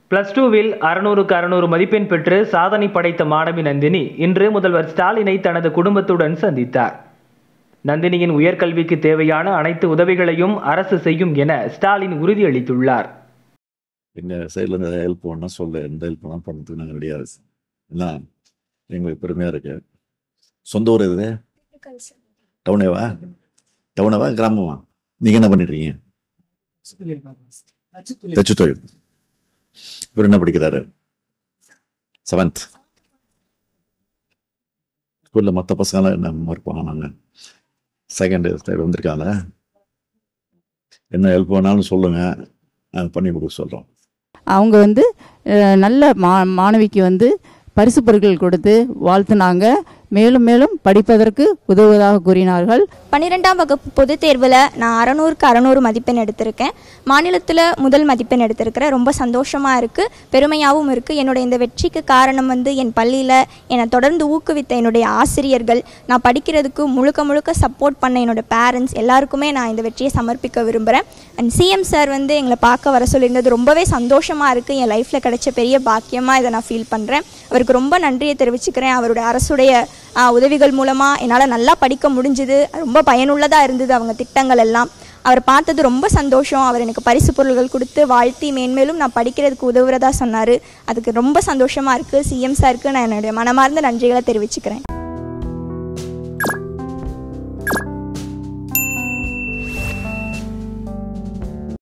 plus டூவில் அறுநூறுக்கு அறுநூறு மதிப்பெண் பெற்று சாதனை படைத்த மாணவி நந்தினி இன்று முதல்வர் ஸ்டாலினை தனது குடும்பத்துடன் சந்தித்தார் நந்தினியின் உயர்கல்விக்கு தேவையான அனைத்து உதவிகளையும் அரசு செய்யும் என ஸ்டாலின் உறுதியளித்துள்ளார் எங்கள் சைட்லேருந்து எதாவது ஹெல்ப் பண்ணால் சொல்ல எந்த ஹெல்ப் பண்ணால் பண்ணுறதுக்கு நாங்கள் ரெடியாக இருக்கு என்ன எங்களுக்கு பெருமையாக இருக்கு சொந்த ஊர் எது டவுனேவா டவுனேவா கிராமமா நீங்கள் என்ன பண்ணிடுறீங்க தச்சு தொழில் இவர் என்ன படிக்கிறாரு செவன்த் ஸ்கூலில் மற்ற பசங்களாம் என்ன மார்க் வாங்கினாங்க செகண்ட் தேர்ட் வந்திருக்காங்க என்ன ஹெல்ப் வேணாலும் சொல்லுங்கள் நாங்கள் பண்ணி கொடுக்க சொல்கிறோம் அவங்க வந்து அஹ், நல்ல மா மாணவிக்கு வந்து பரிசு பொருட்கள் கொடுத்து வாழ்த்துனாங்க மேலும் மேலும் படிப்பதற்கு உதவுவதாக கூறினார்கள் பன்னிரெண்டாம் வகுப்பு பொதுத் தேர்வில் நான் அறநூறுக்கு அறநூறு மதிப்பெண் எடுத்திருக்கேன் மாநிலத்தில் முதல் மதிப்பெண் எடுத்திருக்கிறேன் ரொம்ப சந்தோஷமாக இருக்குது பெருமையாகவும் இருக்குது என்னுடைய இந்த வெற்றிக்கு காரணம் வந்து என் பள்ளியில் என்னை தொடர்ந்து ஊக்குவித்த என்னுடைய ஆசிரியர்கள் நான் படிக்கிறதுக்கு முழுக்க முழுக்க சப்போர்ட் பண்ண என்னோட பேரண்ட்ஸ் எல்லாருக்குமே நான் இந்த வெற்றியை சமர்ப்பிக்க விரும்புகிறேன் அண்ட் சிஎம் சார் வந்து எங்களை பார்க்க வர சொல்லியிருந்தது ரொம்பவே சந்தோஷமாக இருக்குது என் லைஃப்பில் கிடைச்ச பெரிய பாக்கியமாக இதை நான் ஃபீல் பண்ணுறேன் அவருக்கு ரொம்ப நன்றியை தெரிவிச்சுக்கிறேன் அவருடைய அரசுடைய ஆ, உதவிகள் மூலமாக என்னால் நல்லா படிக்க முடிஞ்சுது ரொம்ப பயனுள்ளதாக இருந்தது அவங்க திட்டங்கள் எல்லாம் அவர் பார்த்தது ரொம்ப சந்தோஷம் அவர் எனக்கு பரிசு பொருள்கள் கொடுத்து வாழ்த்தி மேன்மேலும் நான் படிக்கிறதுக்கு உதவுறதா சொன்னார் அதுக்கு ரொம்ப சந்தோஷமாக இருக்குது சிஎம் சாருக்கு நான் என்னுடைய மனமார்ந்த நன்றிகளை தெரிவிச்சுக்கிறேன்